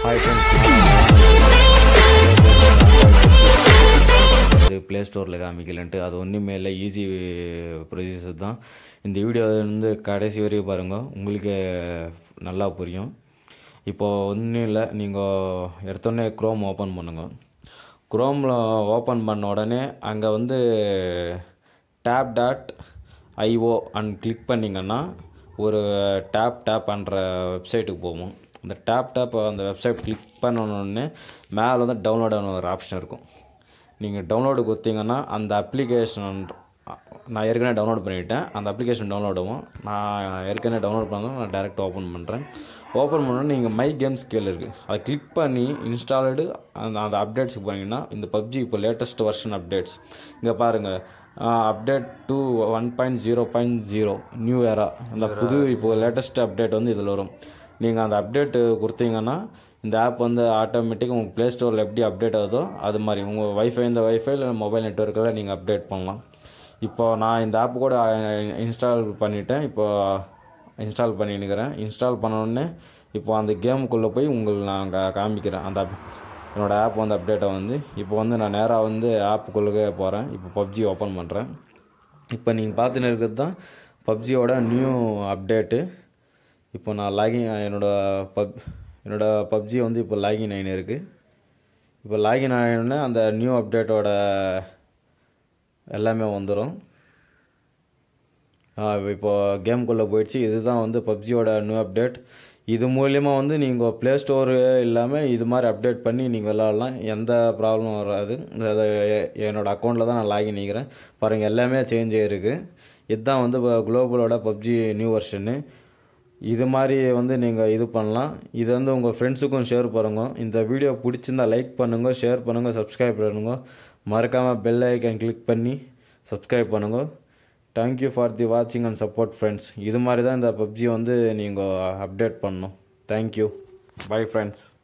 hi friends play ஸ்டோரில் காமிக்கலன்ட்டு அது ஒன்றுமே இல்லை ஈஸி ப்ரொசீஜர் தான் இந்த வீடியோ வந்து கடைசி வரையும் பாருங்கள் உங்களுக்கு நல்லா புரியும் இப்போது ஒன்றும் இல்லை நீங்கள் எடுத்தோடனே க்ரோம் ஓப்பன் பண்ணுங்க க்ரோமில் ஓப்பன் பண்ண உடனே அங்கே வந்து tap dot IO and click பண்ணிங்கன்னா ஒரு டேப் டேப் பண்ணுற வெப்சைட்டுக்கு போகும் அந்த டேப் டேப் அந்த வெப்சைட் கிளிக் பண்ணணுன்னே மேலே வந்து டவுன்லோட் ஆன ஒரு ஆப்ஷன் இருக்கும் நீங்கள் டவுன்லோடு கொடுத்தீங்கன்னா அந்த அப்ளிகேஷன் நான் ஏற்கனவே டவுன்லோட் பண்ணிவிட்டேன் அந்த அப்ளிகேஷன் டவுன்லோட் ஆகும் நான் ஏற்கனவே டவுன்லோட் பண்ணதும் நான் டேரெக்டாக ஓப்பன் பண்ணுறேன் ஓப்பன் பண்ணோன்னே நீங்கள் மை கேம்ஸ் கீழே இருக்குது அதை கிளிக் பண்ணி இன்ஸ்டால்டு அந்த அந்த அப்டேட்ஸுக்கு போனீங்கன்னா இந்த பப்ஜி இப்போ லேட்டஸ்ட் வெர்ஷன் அப்டேட்ஸ் இங்கே பாருங்கள் update to one point zero point zero new era அந்த புது இப்போ லேட்டஸ்ட் அப்டேட் வந்து இதில் வரும் நீங்கள் அந்த அப்டேட்டு கொடுத்தீங்கன்னா இந்த ஆப் வந்து ஆட்டோமேட்டிக்காக உங்கள் ப்ளே ஸ்டோரில் எப்படி அப்டேட் ஆகுதோ அது மாதிரி உங்கள் வைஃபை இந்த வைஃபை இல்லை மொபைல் நெட்ஒர்க்கில் நீங்கள் அப்டேட் பண்ணலாம் இப்போ நான் இந்த ஆப் கூட இன்ஸ்டால் பண்ணிட்டேன் இப்போ இன்ஸ்டால் பண்ணினுக்கிறேன் இன்ஸ்டால் பண்ணோடனே இப்போ அந்த கேமுக்குள்ளே போய் உங்களுக்கு நான் கா காமிக்கிறேன் அந்த என்னோடய ஆப் வந்து அப்டேட்டை வந்து இப்போ வந்து நான் நேராக வந்து ஆப்புக்குள்ளே போகிறேன் இப்போ பப்ஜி ஓப்பன் பண்ணுறேன் இப்போ நீங்கள் பார்த்துன்னு இருக்கிறது தான் பப்ஜியோட நியூ அப்டேட்டு இப்போ நான் லாகின் என்னோடய பப் என்னோடய பப்ஜி வந்து இப்போ லாகின் ஆகினு இருக்குது இப்போ லாகின் ஆகினோடனே அந்த நியூ அப்டேட்டோட எல்லாமே வந்துடும் இப்போ கேம்குள்ளே போயிடுச்சு இதுதான் வந்து பப்ஜியோட நியூ அப்டேட் இது மூலியமாக வந்து நீங்கள் ப்ளே ஸ்டோரு இல்லாமல் இது மாதிரி அப்டேட் பண்ணி நீங்கள் விளாட்லாம் எந்த ப்ராப்ளமும் வராது அதை என்னோடய அக்கௌண்ட்டில் தான் நான் லாகின் பண்ணிக்கிறேன் பாருங்கள் எல்லாமே சேஞ்ச் ஆகிருக்கு இதுதான் வந்து இப்போ குளோபலோட பப்ஜி நியூ வெர்ஷனு இது மாதிரி வந்து நீங்கள் இது பண்ணலாம் இது வந்து உங்கள் ஃப்ரெண்ட்ஸுக்கும் ஷேர் பண்ணுங்கள் இந்த வீடியோ பிடிச்சிருந்தா லைக் பண்ணுங்கள் ஷேர் பண்ணுங்கள் சப்ஸ்கிரைப் பண்ணுங்கள் மறக்காமல் பெல் ஐக்கன் கிளிக் பண்ணி சப்ஸ்கிரைப் பண்ணுங்கள் தேங்க்யூ ஃபார் தி வாட்சிங் அண்ட் சப்போர்ட் ஃப்ரெண்ட்ஸ் இது மாதிரி தான் இந்த பப்ஜி வந்து நீங்கள் அப்டேட் பண்ணணும் தேங்க்யூ பை ஃப்ரெண்ட்ஸ்